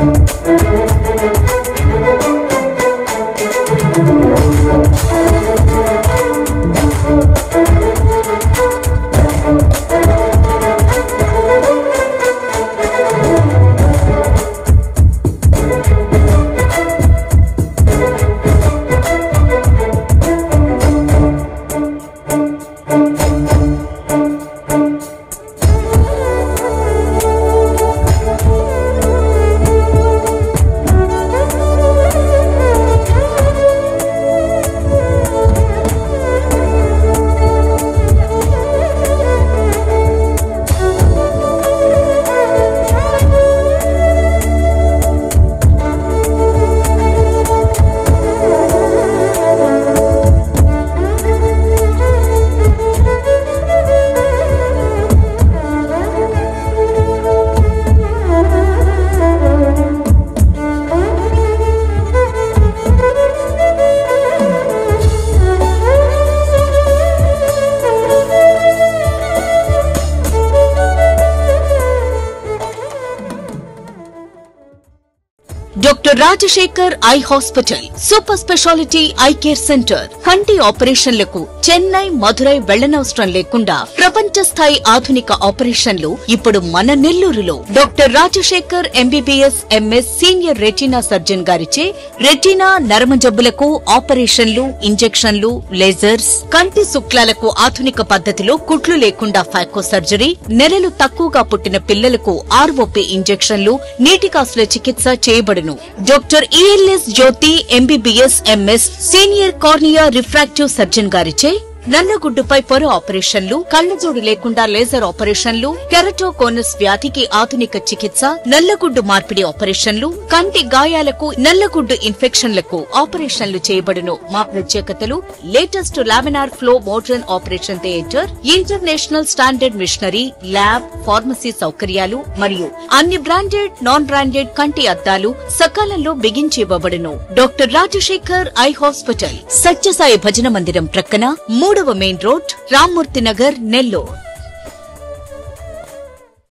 doctor Rajasekhar eye hospital super speciality eye care centre కంటి ఆపరేషన్లకు చెన్నై మధురై వెళ్లనవసరం లేకుండా ప్రపంచ స్థాయి ఆధునిక ఆపరేషన్లు ఇప్పుడు మన నెల్లూరులో doctor Rajasekhar MBBS MS senior retina surgeon గారిచే రెటీనా నరమ జబ్బులకు ఆపరేషన్లు ఇంజెక్షన్లు లేజర్స్ కంటి శుక్లాలకు ఆధునిక పద్ధతిలో కుట్లు లేకుండా ఫాకో సర్జరీ నెలలు తక్కువగా పుట్టిన పిల్లలకు ఆర్ఓపీ ఇంజెక్షన్లు నీటి కాసుల చికిత్స చేయబడును doctor E L S Jyothi MBBS MS senior cornea refractive surgeon గారిచే నల్లగుడ్డుపై పొర ఆపరేషన్లు కళ్లజోడు లేకుండా లేజర్ ఆపరేషన్లు కెరటోకోనస్ వ్యాధికి ఆధునిక చికిత్స నల్లగుడ్డు మార్పిడి ఆపరేషన్లు కంటి గాయాలకు నల్లగుడ్డు ఇన్ఫెక్షన్లకు ఆపరేషన్లు చేయబడును మా ప్రత్యేకతలు latest laminar flow modern operation theatre international standard machinery lab pharmacy సౌకర్యాలు మరియు అన్ని బ్రాండెడ్ నాన్ బ్రాండెడ్ కంటి అద్దాలు సకాలంలో బిగించి ఇవ్వబడును doctor Rajasekhar eye hospital Sathya Sai భజన మందిరం ప్రక్కన మూడవ మెయిన్ రోడ్ రామ్మూర్తి నగర్ నెల్లూరు